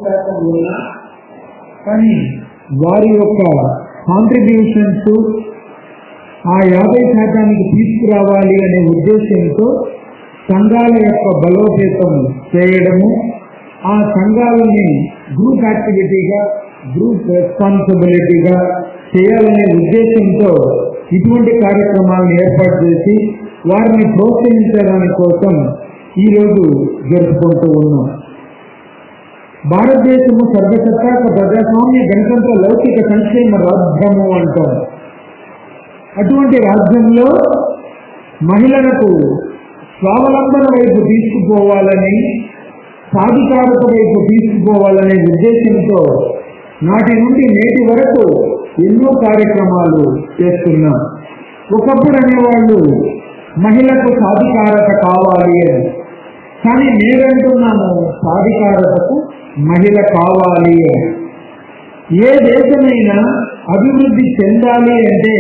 శాతం ఉన్నా కానీ వారి యొక్క కాంట్రిబ్యూషన్స్ ఆ యాభై శాతానికి తీసుకురావాలి అనే ఉద్దేశంతో సంఘాల యొక్క బలోపేతం చేయడము ఆ సంఘాలని గ్రూప్ యాక్టివిటీగా గ్రూప్ రెస్పాన్సిబిలిటీగా చేయాలనే ఉద్దేశంతో ఇటువంటి కార్యక్రమాలను ఏర్పాటు చేసి వారిని ప్రోత్సహించడానికి కోసం ఈరోజు జరుపుకుంటూ ఉన్నాం భారతదేశము సర్వసత్తాక ప్రజాస్వామ్య గణతంత్ర లౌకిక సంక్షేమ రాజ్యము అంటారు అటువంటి రాజ్యంలో మహిళలకు స్వావలంబన వైపు తీసుకుపోవాలని సాధికారత వైపు తీసుకుపోవాలనే ఉద్దేశంతో నాటి నుండి నేటి వరకు ఎన్నో కార్యక్రమాలు చేస్తున్నాం ఒకప్పుడు అనేవాళ్ళు మహిళకు సాధికారత కావాలి అని కానీ నేనంటున్నాము సాధికారతకు మహిళ కావాలి అని ఏ దేశమైనా అభివృద్ధి చెందాలి అంటే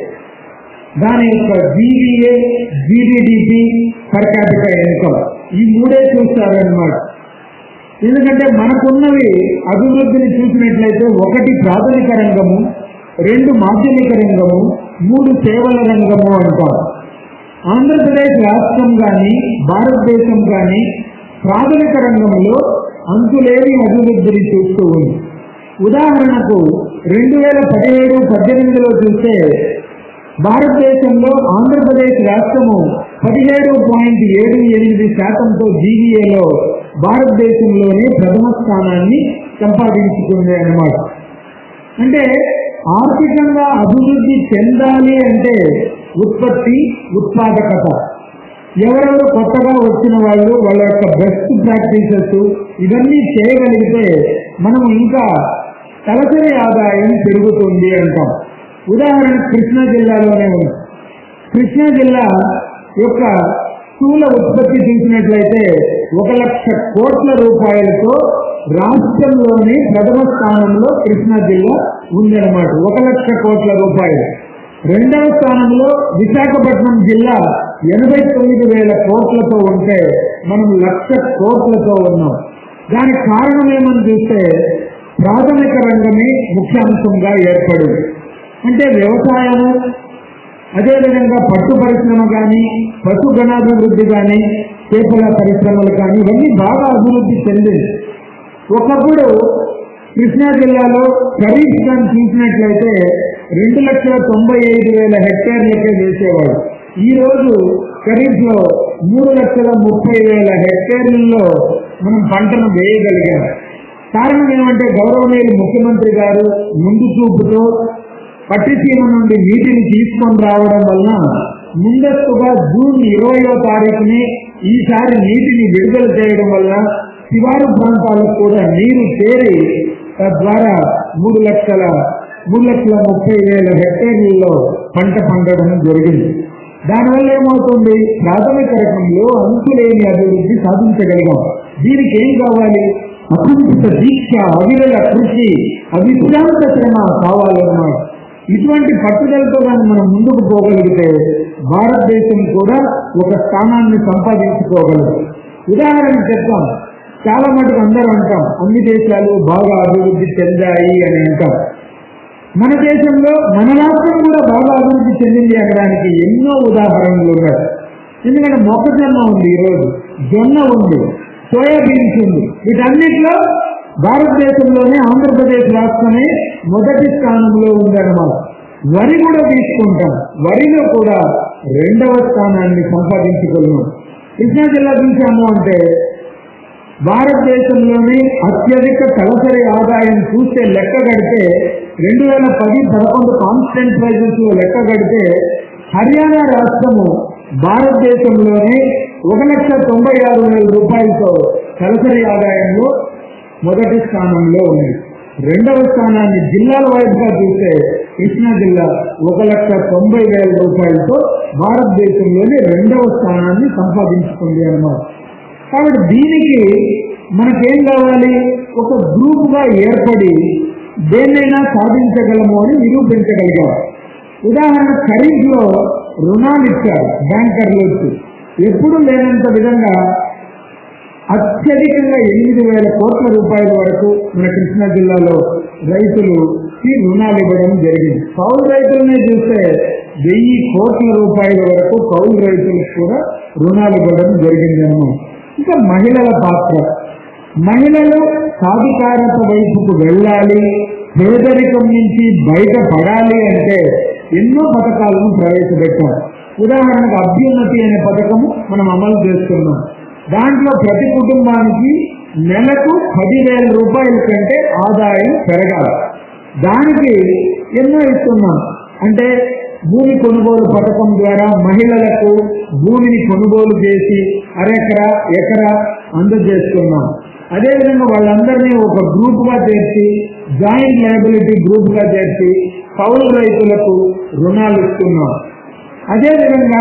దాని యొక్క GVA GDDP per capital income ఈ మూడే చూస్తారన్నమాట ఎందుకంటే మనకున్నవి అభివృద్ధిని చూసినట్లయితే ఒకటి ప్రాథమిక రంగము రెండు మాధ్యమిక రంగము మూడు సేవల రంగము అంటారు ఆంధ్రప్రదేశ్ రాష్ట్రం కానీ భారతదేశం కానీ ప్రాథమిక రంగంలో అంతులేని అభివృద్ధిని చూస్తూ ఉంది ఉదాహరణకు రెండు వేల పదిహేడు పద్దెనిమిదిలో చూస్తే భారతదేశంలో ఆంధ్రప్రదేశ్ రాష్ట్రము పదిహేడు పాయింట్ ఏడు ఎనిమిది శాతంతో జీవీఏలో భారతదేశంలోనే ప్రథమ స్థానాన్ని సంపాదించుకుంది అన్నమాట అంటే ఆర్థికంగా అభివృద్ధి చెందాలి అంటే ఉత్పత్తి ఉత్పాదకత ఎవరెవరు కొత్తగా వచ్చిన వాళ్ళు వాళ్ళ యొక్క బెస్ట్ ప్రాక్టీసెస్ ఇవన్నీ చేయగలిగితే మనం ఇంకా తలసరి ఆదాయం పెరుగుతుంది అంటాం ఉదాహరణ కృష్ణా జిల్లాలోనే ఉంది కృష్ణా జిల్లా యొక్క స్థూల ఉత్పత్తి చూసినట్లయితే ఒక లక్ష కోట్ల రూపాయలతో రాష్ట్రంలోని ప్రథమ స్థానంలో కృష్ణా జిల్లా ఉందన్నమాట ఒక లక్ష కోట్ల రూపాయలు రెండవ స్థానంలో విశాఖపట్నం జిల్లా ఎనభై తొమ్మిది వేల కోట్లతో ఉంటే మనం లక్ష కోట్లతో ఉన్నాం దానికి కారణం ఏమని చూస్తే ప్రాథమిక రంగమే ముఖ్యాంశంగా ఏర్పడింది అంటే వ్యవసాయము అదేవిధంగా పట్టు పరిశ్రమ కానీ పశు గణాభివృద్ధి కానీ చేపల పరిశ్రమలు కానీ ఇవన్నీ బాగా అభివృద్ధి చెందింది ఒకప్పుడు కృష్ణా జిల్లాలో ఖరీఫ్ కానీ చూసినట్లయితే రెండు లక్షల తొంభై ఐదు వేల హెక్టార్లకే వేసేవాడు ఈ రోజు ఖరీఫ్ లో మూడు లక్షల ముప్పై వేల హెక్టార్లలో మనం పంటను వేయగలిగాం కారణం ఏమంటే గౌరవనీయులు ముఖ్యమంత్రి గారు ముందు చూపుతో పట్టిసీమ నుండి నీటిని తీసుకొని రావడం వలన ముందస్తుగా జూన్ ఇరవయో తారీఖుని ఈసారి నీటిని విడుదల చేయడం వల్ల శివారు ప్రాంతాలకు కూడా నీరు చేరి తద్వారా మూడు లక్షల మూడు లక్షల ముప్పై వేల హెక్టార్లలో పంట పండడం జరిగింది దానివల్ల ఏమవుతుంది ప్రాథమిక రకంలో అంతులేని అభివృద్ధి సాధించగలిగాం దీనికి ఏం కావాలి అకుంఠిత దీక్ష అవిరల కృషి అవిశ్రాంత శ్రమ కావాలన్నమాట ఇటువంటి పట్టుదలతో కానీ మనం ముందుకు పోగలిగితే భారతదేశం కూడా ఒక స్థానాన్ని సంపాదించుకోగలదు ఉదాహరణ చెప్తాం చాలా మటుకు అందరూ అంటాం అన్ని దేశాలు బాగా అభివృద్ధి చెందాయి అని అంటాం మన దేశంలో మన రాష్ట్రం కూడా బాగా అభివృద్ధి చెందింది అనడానికి ఎన్నో ఉదాహరణలు ఉన్నాయి ఎందుకంటే మొక్కజొన్న ఉంది ఈరోజు జొన్న ఉంది సోయాబీన్స్ ఉంది వీటన్నిటిలో భారతదేశంలోనే ఆంధ్రప్రదేశ్ రాష్ట్రమే మొదటి స్థానంలో ఉందన్నమాట వరి కూడా తీసుకుంటాం వరిలో కూడా రెండవ స్థానాన్ని సంపాదించుకున్నాం కృష్ణా జిల్లా చూసాము అంటే భారతదేశంలోనే అత్యధిక తలసరి ఆదాయం చూస్తే లెక్క గడితే రెండు వేల పది పదకొండు కాన్స్టెంట్ ప్రైజెస్ లో లెక్క గడితే హర్యానా రాష్ట్రము భారతదేశంలోనే ఒక లక్ష తొంభై ఆరు వేల రూపాయలతో తలసరి ఆదాయంలో మొదటి స్థానంలో ఉంది రెండవ స్థానాన్ని జిల్లాల వైపుగా చూస్తే కృష్ణా జిల్లా ఒక లక్ష తొంభై వేల రూపాయలతో భారతదేశంలోనే రెండవ స్థానాన్ని సంపాదించుకుంది అన్నమాట కాబట్టి దీనికి మనకేం కావాలి ఒక గ్రూప్ గా ఏర్పడి దేన్నైనా సాధించగలము అని నిరూపించగలిగాం ఉదాహరణ ఖరీఫ్ లో రుణాలు ఇచ్చారు బ్యాంకర్లు వచ్చి ఎప్పుడు లేనంత విధంగా అత్యధికంగా ఎనిమిది వేల కోట్ల రూపాయల వరకు మన కృష్ణా జిల్లాలో రైతులుకి రుణాలు ఇవ్వడం జరిగింది కౌలు రైతులనే చూస్తే వెయ్యి కోట్ల రూపాయల వరకు కౌలు రైతులకు కూడా రుణాలు ఇవ్వడం జరిగిందన్నమాట ఇంకా మహిళల పాత్ర మహిళలు సాధికారత వైపుకు వెళ్ళాలి పేదరికం నుంచి బయటపడాలి అంటే ఎన్నో పథకాలను ప్రవేశపెట్టారు ఉదాహరణకు అభ్యున్నతి అనే పథకము మనం అమలు చేస్తున్నాం దాంట్లో ప్రతి కుటుంబానికి నెలకు పదివేల రూపాయల కంటే ఆదాయం పెరగాలి దానికి ఎన్నో ఇస్తున్నాం అంటే భూమి కొనుగోలు పథకం ద్వారా మహిళలకు భూమిని కొనుగోలు చేసి అరెకరా ఎకరా అందజేస్తున్నాం అదేవిధంగా వాళ్ళందరినీ ఒక గ్రూప్ గా చేర్చి జాయింట్ లయబిలిటీ గ్రూప్ గా చేర్చి కౌలు రైతులకు రుణాలు ఇస్తున్నాం అదేవిధంగా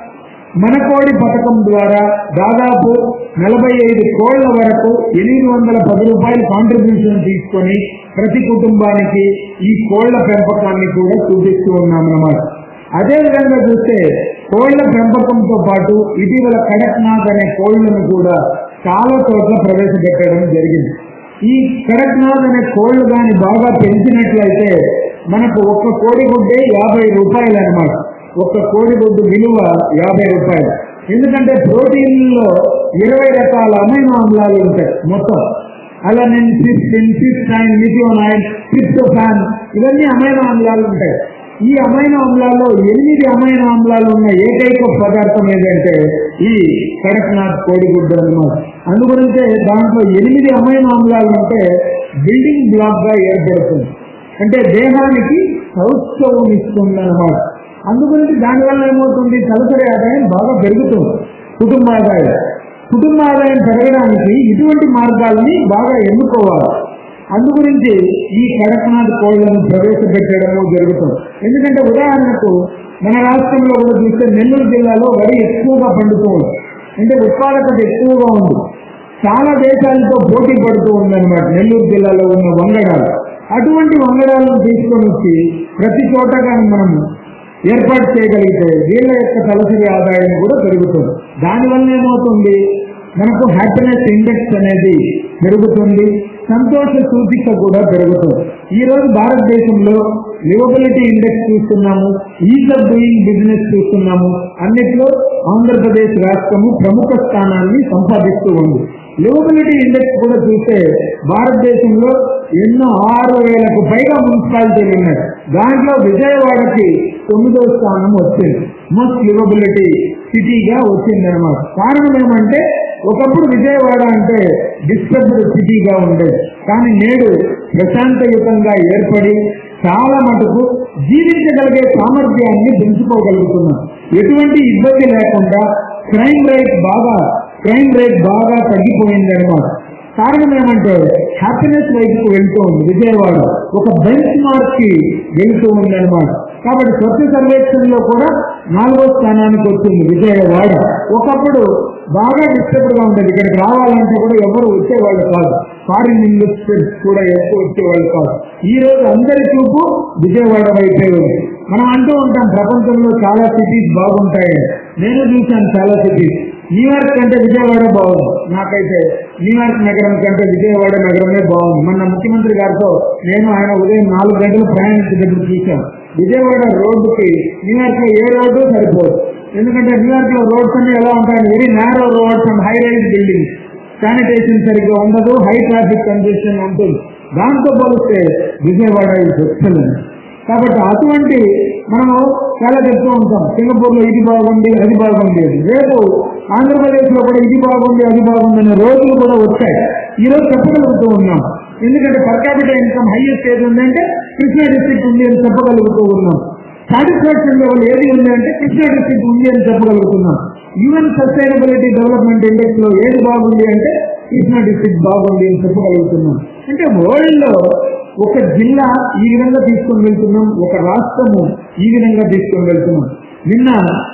మన కోడి పథకం ద్వారా దాదాపు నలభై ఐదు కోళ్ల వరకు ఎనిమిది వందల పది రూపాయలు కాంట్రిబ్యూషన్ తీసుకొని ప్రతి కుటుంబానికి ఈ కోళ్ల పెంపకాన్ని కూడా చూపిస్తూ ఉన్నాం అన్నమాట అదేవిధంగా చూస్తే కోళ్ల పెంపకంతో పాటు ఇటీవల కడక్నాథ్ అనే కోళ్లను కూడా చాలా చోట్ల ప్రవేశపెట్టడం జరిగింది ఈ కడక్నాథ్ అనే కోళ్లు దాన్ని బాగా పెంచినట్లయితే మనకు ఒక్క కోడి గుడ్డే యాభై రూపాయలు అనమాట ఒక్క కోడిగుడ్డు విలువ యాభై రూపాయలు ఎందుకంటే ప్రోటీన్లో ఇరవై రకాల అమైనో ఆమ్లాలు ఉంటాయి మొత్తం alanine cystine cysteine methionine tryptophan ఇవన్నీ అమైనో ఆమ్లాలు ఉంటాయి ఈ అమైనో ఆమ్లాల్లో ఎనిమిది అమైనో ఆమ్లాలు ఉన్న ఏకైక పదార్థం ఏదంటే ఈ కడక్నాథ్ కోడిగుడ్డు అన్నమాట అందుగురించే దాంట్లో ఎనిమిది అమైనో ఆమ్లాలు ఉంటే బిల్డింగ్ బ్లాక్ గా ఏర్పడుతుంది అంటే దేహానికి సౌష్ఠవం ఇస్తుంది అన్నమాట అందుగురించి దానివల్ల ఏమవుతుంది తలసరి ఆదాయం బాగా పెరుగుతుంది కుటుంబ ఆదాయం కుటుంబ ఆదాయం పెరగడానికి ఇటువంటి మార్గాల్ని బాగా ఎన్నుకోవాలి అందుగురించి ఈ కడక్నాథ్ కోళ్లను ప్రవేశపెట్టడము జరుగుతుంది ఎందుకంటే ఉదాహరణకు మన రాష్ట్రంలో కూడా చూస్తే నెల్లూరు జిల్లాలో వరి ఎక్కువగా పండుతూ ఉంది అంటే ఉత్పాదకత ఎక్కువగా ఉంది చాలా దేశాలతో పోటీ పడుతూ ఉందన్నమాట నెల్లూరు జిల్లాలో ఉన్న వంగడాలు అటువంటి వంగడాలను తీసుకొని వచ్చి ప్రతి చోట కానీ మనము ఏర్పాటు చేయగలిగితే వీళ్ళ యొక్క తలసరి ఆదాయం కూడా పెరుగుతుంది దానివల్ల ఏమవుతుంది మనకు హ్యాపీనెస్ ఇండెక్స్ అనేది పెరుగుతుంది సంతోష సూచిక కూడా పెరుగుతుంది ఈ రోజు భారతదేశంలో లివబిలిటీ ఇండెక్స్ చూస్తున్నాము ఈజ్ ఆఫ్ డూయింగ్ బిజినెస్ చూస్తున్నాము అన్నిట్లో ఆంధ్రప్రదేశ్ రాష్ట్రము ప్రముఖ స్థానాన్ని సంపాదిస్తూ ఉంది లివబిలిటీ ఇండెక్స్ కూడా చూస్తే భారతదేశంలో ఎన్నో ఆరు వేలకు పైగా మున్సిపాలిటీలు ఉన్నాయి దాంట్లో విజయవాడకి తొమ్మిదో స్థానం వచ్చింది మోస్ట్ లివబిలిటీ సిటీగా వచ్చింది అనమాట కారణం ఏమంటే ఒకప్పుడు విజయవాడ అంటే డిస్టర్బ్డ్ సిటీగా ఉండేది కానీ నేడు ప్రశాంతయుతంగా ఏర్పడి చాలా మటుకు జీవించగలిగే సామర్థ్యాన్ని పెంచుకోగలుగుతున్నాం ఎటువంటి ఇబ్బంది లేకుండా క్రైమ్ రేట్ బాగా క్రైమ్ రేట్ బాగా తగ్గిపోయింది అనమాట కారణం ఏమంటే హ్యాపీనెస్ వైపుకు వెళ్తూ ఉంది విజయవాడ ఒక బెంచ్ మార్క్ కి వెళ్తూ ఉంది అనమాట కాబట్టి స్వచ్ఛ సర్వేక్షణలో కూడా నాలుగో స్థానానికి వచ్చింది విజయవాడ ఒకప్పుడు బాగా డిస్టర్బ్ గా ఉండేది ఇక్కడికి రావాలంటే కూడా ఎవరు వచ్చేవాళ్ళు కాదు ఫారిన్ ఇన్వెస్టర్స్ కూడా ఎక్కువ వచ్చేవాళ్ళు కాదు ఈ రోజు అందరి చూపు విజయవాడ వైపే ఉంది మనం అంటూ ఉంటాం ప్రపంచంలో చాలా సిటీస్ బాగుంటాయి నేను చూశాను చాలా సిటీస్ న్యూయార్క్ కంటే విజయవాడ బాగుంది నాకైతే న్యూయార్క్ నగరం కంటే విజయవాడ నగరమే బాగుంది మొన్న ముఖ్యమంత్రి గారితో నేను ఆయన ఉదయం నాలుగు గంటలు ప్రయాణించేటప్పుడు చూశాను విజయవాడ రోడ్డుకి న్యూయార్క్ లో ఏ రోడ్డు సరిపోదు ఎందుకంటే న్యూయార్క్ లో రోడ్స్ అన్ని ఎలా ఉంటాయి very narrow roads and high rise buildings sanitation సరిగ్గా ఉండదు హై ట్రాఫిక్ కంజెషన్ ఉంటుంది దాంతో పోలిస్తే విజయవాడ ఇస్ ఎక్సలెంట్ కాబట్టి అటువంటి మనం చాలా చెప్తూ ఉంటాం సింగపూర్ లో ఇది బాగుంది అది బాగుంది అని. రేపు ఆంధ్రప్రదేశ్ లో కూడా ఇది బాగుంది అది బాగుంది అనే రోజులు కూడా వచ్చాయి ఈ రోజు చెప్పగలుగుతూ ఉన్నాం ఎందుకంటే పర్ క్యాపిటల్ ఇన్కమ్ హైయెస్ట్ ఏది ఉందంటే కృష్ణా డిస్ట్రిక్ట్ ఉంది అని చెప్పగలుగుతూ ఉన్నాం సాటిస్ఫాక్షన్ లెవెల్ ఏది ఉంది అంటే కృష్ణా డిస్ట్రిక్ట్ ఉంది అని చెప్పగలుగుతున్నాం యుఎన్ సస్టైనబిలిటీ డెవలప్మెంట్ ఇండెక్స్ లో ఏది బాగుంది అంటే కృష్ణా డిస్ట్రిక్ట్ బాగుంది అని చెప్పగలుగుతున్నాం అంటే వరల్డ్ లో ఒక జిల్లా ఈ విధంగా తీసుకొని వెళ్తున్నాం ఒక రాష్ట్రము ఈ విధంగా తీసుకొని వెళ్తున్నాం నిన్న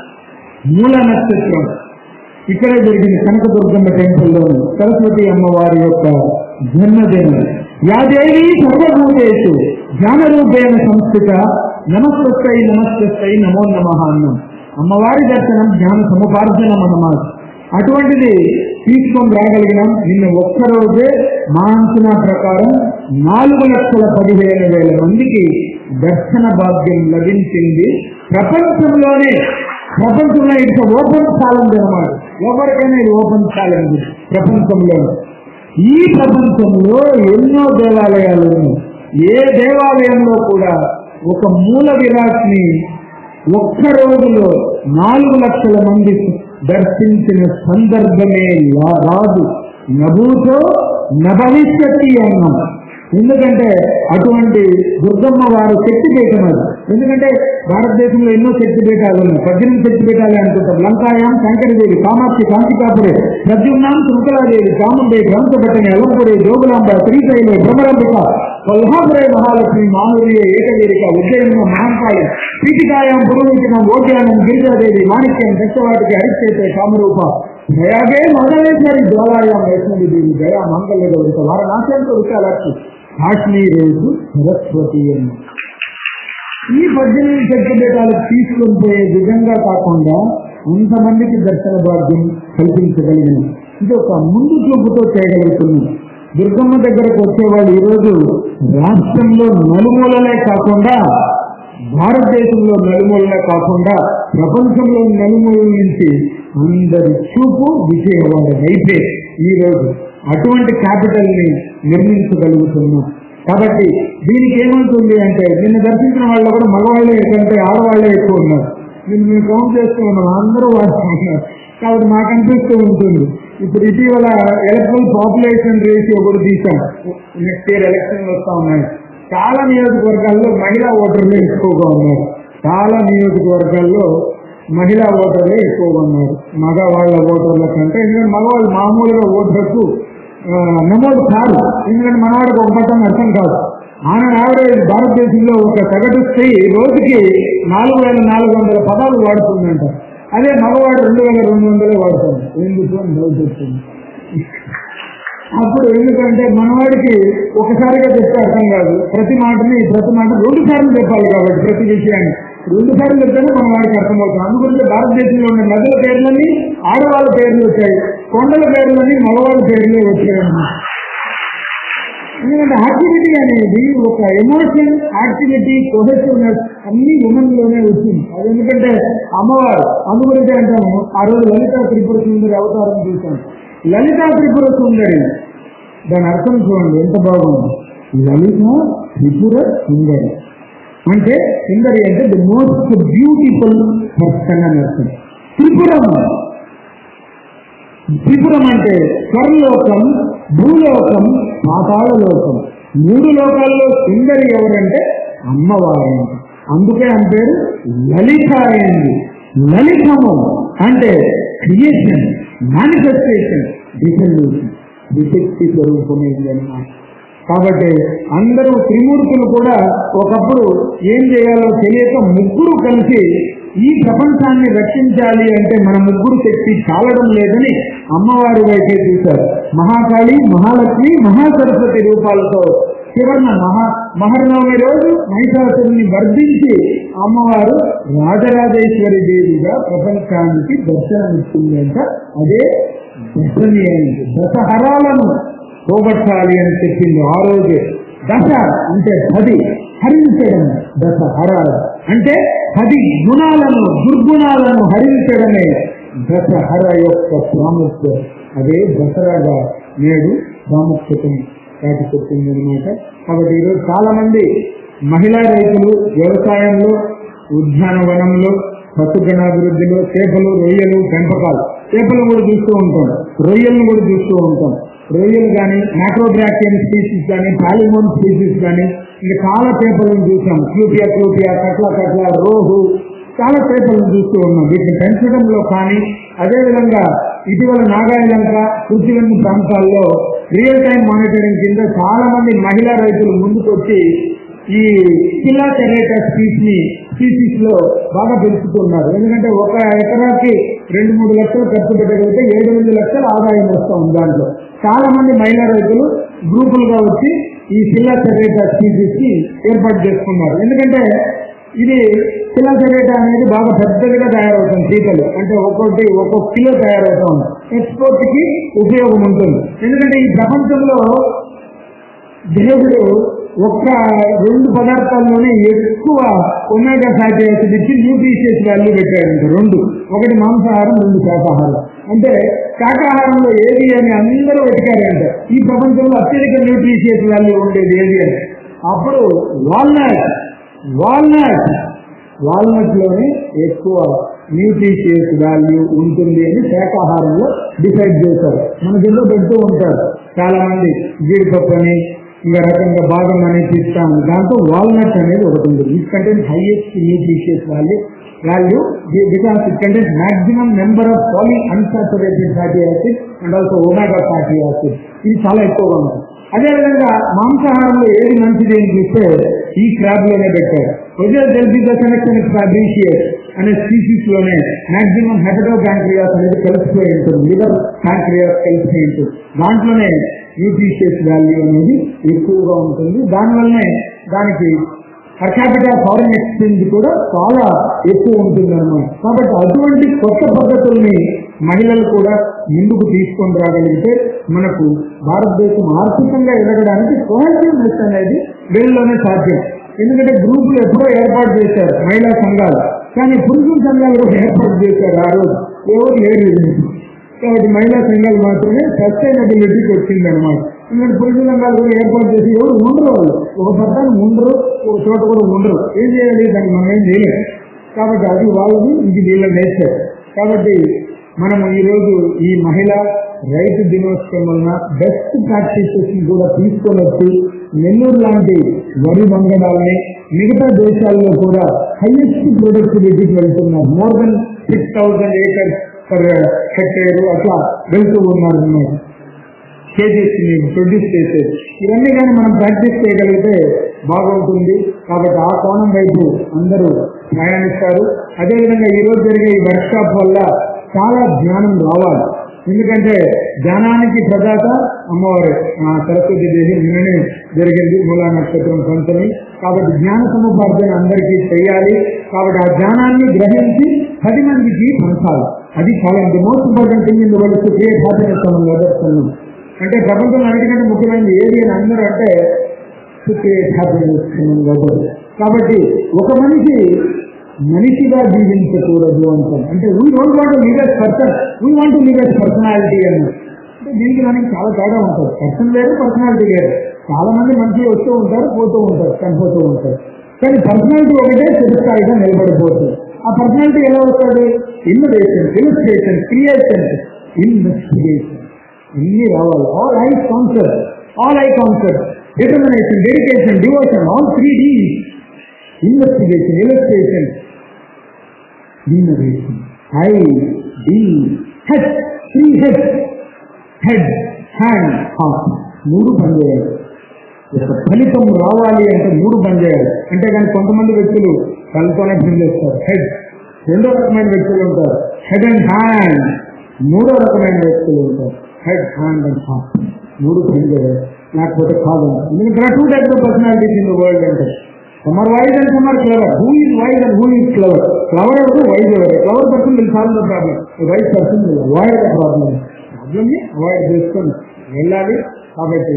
మూల నక్షత్రం ఇక్కడే జరిగింది కనకదుర్గమ్మ టెంపుల్లో సరస్వతి అమ్మవారి యొక్క జన్మదినం యాదేవి సర్వభూతేషు జ్ఞాన రూపేణ సంస్థిత నమస్తై నమస్తై నమో నమ అన్నం అమ్మవారి దర్శనం జ్ఞాన సముపార్జనం అన్నమాట అటువంటిది తీసుకొని రాగలిగినాం నిన్న ఒక్కరోజే మా అంచనా ప్రకారం నాలుగు లక్షల పదిహేను వేల మందికి దర్శన భాగ్యం లభించింది ప్రపంచంలోనే ప్రపంచంలో ఇట్స్ ఓపెన్ ఛాలెంజ్ అనమాట ఎవరికైనా ఇది ఓపెన్ ఛాలెంజ్ ప్రపంచంలో ఈ ప్రపంచంలో ఎన్నో దేవాలయాలు ఉన్నాయి ఏ దేవాలయంలో కూడా ఒక మూల విరాట్ని ఒక్క రోజులో నాలుగు లక్షల మంది దర్శించిన సందర్భమే లా- రాదు నభూతో నభవిష్యత్తి అన్నాం ఎందుకంటే అటువంటి దుర్గమ్మ వారు శక్తి పీఠం అది ఎందుకంటే భారతదేశంలో ఎన్నో శక్తి పీఠాలు ఉన్నాయి పద్దెనిమిది శక్తి పీఠాలే అనుకుంటారు లంకాయాం శంకరదేవి కామాక్షి కాంతికాపురే ప్రద్యుమ్నాం శృంఖలాదేవి చాముండేవి హంసపట్టని అలంపురి జోగులాంబ శ్రీశైలి భ్రమరంబిక కొల్హాపురే మహాలక్ష్మి మాధుర్య ఏకవీరిక ఉజ్జయిన మహాంకాళి పీఠికాయాం పురోహితం ఓద్యానం గిరిజాదేవి మాణిక్యం దక్షవాటికి హరిచేతే కామరూప దయాగే మదనేశ్వరి జ్వాలాయాం వైష్ణవి దేవి దయా మంగళ గౌరిక వారణాశ్యంతో విశాలాక్షి కాశ్మీరేసు సరస్వతి అన్న ఈ పద్దెనిమిది శక్తి పీఠాలకు తీసుకొని పోయే విధంగా కాకుండా అంతమందికి దర్శన భాగ్యం కల్పించగలిగిన ఇది ఒక ముందు చూపుతో చేయగలుగుతున్నాం దుర్గమ్మ దగ్గరకు వచ్చేవాళ్ళు ఈరోజు రాష్ట్రంలో నలుమూలలే కాకుండా భారతదేశంలో నలుమూలలే కాకుండా ప్రపంచంలో నలుమూలల నుంచి అందరి చూపు విజయవాడ వైపే ఈ రోజు అటువంటి క్యాపిటల్ ని నిర్మించగలుగుతున్నాం కాబట్టి దీనికి ఏమవుతుంది అంటే నిన్న దర్శించిన వాళ్ళు కూడా మగవాళ్ళే కంటే ఆడవాళ్ళే ఎక్కువ ఉన్నారు నిన్ను మేము కౌంట్ చేస్తూ ఉన్నాం అందరూ వాళ్ళు ఉన్నారు కాబట్టి మాకు అనిపిస్తూ ఉంటుంది ఇప్పుడు ఇటీవల ఎలక్ట్రల్ పాపులేషన్ రేషియో కూడా తీసాం నెక్స్ట్ ఇయర్ ఎలక్షన్ వస్తా ఉన్నాయి చాలా నియోజకవర్గాల్లో మహిళా ఓటర్లే ఎక్కువగా ఉన్నారు చాలా నియోజకవర్గాల్లో మహిళా ఓటర్లే ఎక్కువగా ఉన్నారు మగవాళ్ళ ఓటర్ల కంటే ఎందుకంటే మగవాళ్ళు మామూలుగా ఓటర్కు ఆ, నమోదు కాదు ఎందుకంటే మనవాడికి ఒక పట్టం అర్థం కాదు ఆమె యావరేజ్ భారతదేశంలో ఒక సగటు స్త్రీ రోజుకి నాలుగు వేల నాలుగు వందల పదాలు వాడుతుందంట అదే మగవాడు రెండు వేల రెండు వందలే వాడుతుంది ఎందుకు అని డౌట్ వస్తుంది అప్పుడు ఎందుకంటే మనవాడికి ఒకసారిగా చెప్తే అర్థం కాదు ప్రతి మాటని ప్రతి మాట రెండు సార్లు చెప్పాలి కాబట్టి ప్రతి విషయాన్ని రెండు సార్లు చెప్తేనే మన వాడికి అర్థమవుతుంది అందుగురించి భారతదేశంలో ఉన్న నదుల పేర్లన్నీ ఆడవాళ్ళ పేర్లు వచ్చాయి కొండల పేర్లన్నీ మగవాళ్ళ పేర్లే వచ్చాయి ఎందుకంటే యాక్టివిటీ అనేది ఒక ఎమోషన్ యాక్టివిటీ కొహెసివ్నెస్ అన్ని ఉమెన్ లోనే వచ్చింది అది ఎందుకంటే అమ్మవారు అందుగురించి అంటాము ఆ రోజు లలిత త్రిపుర సుందరి అవతారం చూసాం లలిత త్రిపుర సుందరి దాని అర్థం చూడండి ఎంత బాగుంది లలిత త్రిపుర సుందరి అంటే సుందరి అంటే ది మోస్ట్ బ్యూటిఫుల్ పర్సన్ అని అర్థం త్రిపురం త్రిపురం అంటే స్వర్లోకం భూలోకం పాతాళ లోకం మూడు లోకాల్లో సుందరి ఎవరంటే అమ్మవారు అందుకే ఆమె పేరు లలిత అయింది లలితము అంటే క్రియేషన్ మేనిఫెస్టేషన్ డిసల్యూషన్ విశక్తి స్వరూపమైంది అన్నమాట కాబట్టి అందరూ త్రిమూర్తులు కూడా ఒకప్పుడు ఏం చేయాలో తెలియక ముగ్గురు కలిసి ఈ ప్రపంచాన్ని రక్షించాలి అంటే మన ముగ్గురు శక్తి చాలడం లేదని అమ్మవారి వైపే చూశారు మహాకాళి మహాలక్ష్మి మహాసరస్వతి రూపాలతో చివరిన మహా మహర్నవమి రోజు మహిషాసురుని వర్ధించి అమ్మవారు రాజరాజేశ్వరి దేవిగా ప్రపంచానికి దర్శనమిచ్చింది అంట అదే దశమి అయింది దశహరాలను పోగొట్టాలి అని చెప్పింది ఆ రోజే దశ అంటే పది హరించడం దశహరాలు అంటే పది గుణాలను దుర్గుణాలను హరించడమే దశహర యొక్క ప్రాముఖ్యం అదే దసరాగా నేడు ప్రాముఖ్యతను చాటి చెప్పింది అనమాట కాబట్టి ఈరోజు చాలా మంది మహిళా రైతులు వ్యవసాయంలో ఉద్యానవనంలో పశుగణాభివృద్ధిలో చేపలు రొయ్యలు పెంపకాలు చేపలు కూడా చూస్తూ ఉంటాం రొయ్యలను కూడా చూస్తూ ఉంటాం రొయ్యలు కానీ మైక్రోబ్రాక్టియన్ స్పీసీస్ కానీ పాలిమోన్ స్పీసీస్ కానీ ఇంకా చాలా చేపలను చూసాం క్లూపియా క్లూపియా కట్ల కట్ల రోహు చాలా చేపలను చూస్తూ ఉన్నాం వీటిని పెంచడంలో కానీ అదేవిధంగా ఇటీవల నాగాయలంక కృషివన్ని ప్రాంతాల్లో రియల్ టైం మానిటరింగ్ కింద చాలా మంది మహిళా రైతులు ముందుకొచ్చి ఈ కిల్లా టెరేటా స్పీస్ ని స్పీసీస్ లో బాగా పెంచుతున్నారు ఎందుకంటే ఒక ఎకరాకి రెండు మూడు లక్షలు ఖర్చు పెట్టగలిగితే ఏడు ఎనిమిది లక్షల ఆదాయం వస్తా ఉంది దాంట్లో చాలా మంది మహిళా రైతులు గ్రూపులుగా వచ్చి ఈ కిల్లా టెరేటా స్పీసీస్ కి ఏర్పాటు చేసుకున్నారు ఎందుకంటే ఇది కిలా టెరేటా అనేది బాగా పెద్దదిగా తయారవుతుంది పీతలు అంటే ఒక్కొక్కటి ఒక్కొక్క కిలో తయారవుతా ఉంది ఎక్స్పోర్ట్ కి ఉపయోగం ఉంటుంది ఎందుకంటే ఈ ప్రపంచంలో దేవుడు ఒక్క రెండు పదార్థాల్లోనే ఎక్కువ ఒమేగా ఫ్యాటీ యాసిడ్ ఇచ్చి న్యూట్రిషియస్ వాల్యూ పెట్టాడంట రెండు ఒకటి మాంసాహారం రెండు శాకాహారం అంటే శాకాహారంలో ఏది అని అందరూ వెతికారంట ఈ ప్రపంచంలో అత్యధిక న్యూట్రిషియస్ వాల్యూ ఉండేది ఏది అని అప్పుడు వాల్నట్ వాల్నట్ వాల్నట్ లోనే ఎక్కువ న్యూట్రిషియస్ వాల్యూ ఉంటుంది అని శాకాహారంలో డిసైడ్ చేశారు మన జిల్లా పెడుతూ ఉంటారు చాలా మంది జీడిపప్పు అని ఇంకా రకంగా బాదం అని పిస్తాను దాంతో వాల్నట్ అనేది ఒకటి ఉంటుంది it content highest nutritious value value because it content maximum number of poly unsaturated fatty acid and also omega fatty acid ఇది చాలా ఎక్కువగా ఉంటుంది అదేవిధంగా మాంసాహారంలో ఏది మంచిది అని చూస్తే ఈ క్రాబ్ లోనే పెట్టారు ప్రజలు తెలిసి సెలక్షన్ ఫ్యాబ్రీషియస్ అనే స్పీసీస్ లోనే మాక్సిమం హెపటో ప్యాంక్రియాస్ అనేది కలిసిపోయి ఉంటుంది లివర్ ప్యాంక్రియాస్ కలిసిపోయి ఉంటుంది దాంట్లోనే న్యూట్రిషియస్ వాల్యూ అనేది ఎక్కువగా ఉంటుంది దానివల్లనే దానికి పర్ క్యాపిటల్ ఫారిన్ ఎక్స్చేంజ్ కూడా చాలా ఎక్కువ ఉంటుంది అనమాట కాబట్టి అటువంటి కొత్త పద్ధతుల్ని మహిళలు కూడా ముందుకు తీసుకొని రాగలిగితే మనకు భారతదేశం ఆర్థికంగా ఎదగడానికి కోహెసివ్నెస్ అనేది వీళ్ళలోనే సాధ్యం ఎందుకంటే గ్రూపులు ఎప్పుడో ఏర్పాటు చేశారు మహిళా సంఘాలు కానీ పురుషుల సంఘాలు కూడా ఏర్పాటు చేశారు ఆ రోజు ఎవరు లేరు కాబట్టి మహిళా సంఘాలు మాత్రమే సస్టైనబిలిటీకి వచ్చింది అనమాట ఎందుకంటే పురుషుల సంఘాలు కూడా ఏర్పాటు చేసి ఎవరు ఉండరు వాళ్ళు ఒక పట్టాన్ని ఉండరు ఒక చోట కూడా ఉండరు ఏం చేయాలి దాన్ని మనం ఏం చేయలేము కాబట్టి అది వాళ్ళది ఇది వీళ్ళ నేచర్ కాబట్టి మనం ఈ రోజు ఈ మహిళ రైతు దినోత్సవం వలన బెస్ట్ ప్రాక్టీసెస్ కూడా తీసుకొని వచ్చి నెల్లూరు లాంటి వరి వంగడాలని మిగతా దేశాల్లో కూడా హైయెస్ట్ ప్రొడక్టివిటీకి వెళ్తున్నారు more than six thousand acres per hectare అట్లా వెళ్తూ ఉన్నారు అన్నమాట కేజీస్ ప్రొడ్యూస్ చేసేది ఇవన్నీ కానీ మనం ప్రాక్టీస్ చేయగలిగితే బాగుంటుంది కాబట్టి ఆ కోణం వైపు అందరూ ప్రయాణిస్తారు అదేవిధంగా ఈ రోజు జరిగే ఈ వర్క్ షాప్ వల్ల చాలా జ్ఞానం రావాలి ఎందుకంటే జ్ఞానానికి ప్రదాత అమ్మవారు ఆ సరస్వతి దేవి నిన్ననే జరిగింది మూలా నక్షత్రం పంచమి కాబట్టి జ్ఞాన సముపార్జన అందరికీ చేయాలి కాబట్టి ఆ జ్ఞానాన్ని గ్రహించి పది మందికి పంచాలి అది చాలా the most important thing in the world to create happiness అన్న వెదర్సన్ అంటే ప్రపంచంలో అన్నిటికంటే ముఖ్యమైనది ఏది అని అందరూ అంటే టు క్రియేట్ హ్యాపీనెస్ కాబట్టి ఒక మనిషి మనిషిగా జీవించకూడదు అంటాం అంటే we don't want leaders person we want leaders personality అని అంటే దీనికి మనకి చాలా తేడా ఉంటుంది పర్సన్ వేరు పర్సనాలిటీ వేరు చాలా మంది మనిషి వస్తూ ఉంటారు పోతూ ఉంటారు చనిపోతూ ఉంటారు కానీ పర్సనాలిటీ ఒకటే చిరస్థాయిగా నిలబడిపోతుంది ఆ పర్సనాలిటీ ఎలా వస్తుంది ఇన్నోవేషన్ ఇలిస్ట్రేషన్ క్రియేషన్ ఇన్వెస్టిగేషన్ ఇన్ని రావాలి all I concept all I concept determination dedication devotion all three D investigation illustration innovation I D head three head head hand heart మూడు పనిచేయాలి ఒక ఫలితం రావాలి అంటే మూడు పనిచేయాలి అంటే కానీ కొంతమంది వ్యక్తులు కళ్ళతోనే పనిచేస్తారు హెడ్ రెండో రకమైన వ్యక్తులు ఉంటారు హెడ్ అండ్ హ్యాండ్ మూడో రకమైన వ్యక్తులు ఉంటారు హెడ్ హ్యాండ్ అండ్ హార్ట్ మూడు పనిచేయాలి లేకపోతే కాదు ఎందుకంటే two types of personalities in the world అంటే some are wise and some are clever who is wise and who is clever clever ఎవరు వైజ్ ఎవరు clever person will solve the problem wise person will avoid the problem problem ని avoid చేసుకొని వెళ్ళాలి కాబట్టి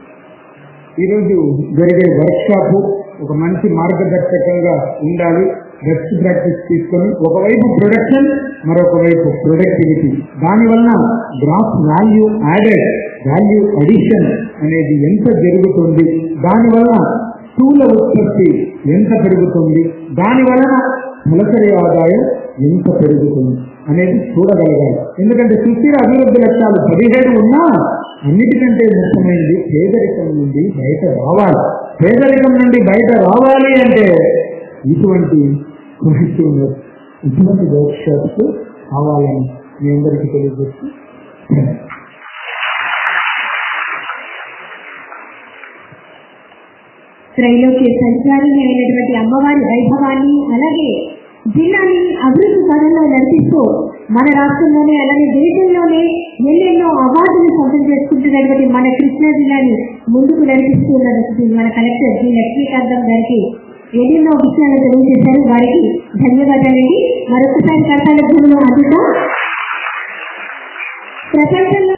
ఈరోజు జరిగే work shop ఒక మంచి మార్గదర్శకంగా ఉండాలి బెస్ట్ ప్రాక్టీస్ తీసుకొని ఒకవైపు ప్రొడక్షన్ మరొక వైపు ప్రొడక్టివిటీ దానివల్ల gross value added value addition అనేది ఎంత జరుగుతుంది దానివల్ల స్థూల ఉత్పత్తి ఎంత పెరుగుతుంది దాని వలన తలసరి ఆదాయం ఎంత పెరుగుతుంది అనేది చూడగలగాలి ఎందుకంటే సుస్థిర అభివృద్ధి లక్ష్యాలు పదిహేడు ఉన్నా అన్నిటికంటే ముఖ్యమైనది పేదరికం నుండి బయట రావాలి పేదరికం నుండి బయట రావాలి అంటే ఇటువంటి cohesiveness, ఇటువంటి వర్క్ షాప్స్ కావాలని మీ అందరికీ తెలియజేస్తూ త్రైలోక్య సంచారి అయినటువంటి అమ్మవారి వైభవాన్ని అలాగే జిల్లాని అభివృద్ధి పదంలో నడిపిస్తూ మన రాష్ట్రంలోనే అలాగే దేశంలోనే ఎన్నెన్నో అవార్డులు సొంతం చేసుకుంటున్నటువంటి మన కృష్ణా జిల్లాని ముందుకు నడిపిస్తున్నటువంటి మన కలెక్టర్ జి లక్ష్మీకాంతం గారికి ఎన్నెన్నో విషయాలు తెలియజేశారు వారికి ధన్యవాదాలండి మరొకసారి కర్తాల భూమిలో అందుతా ప్రపంచంలో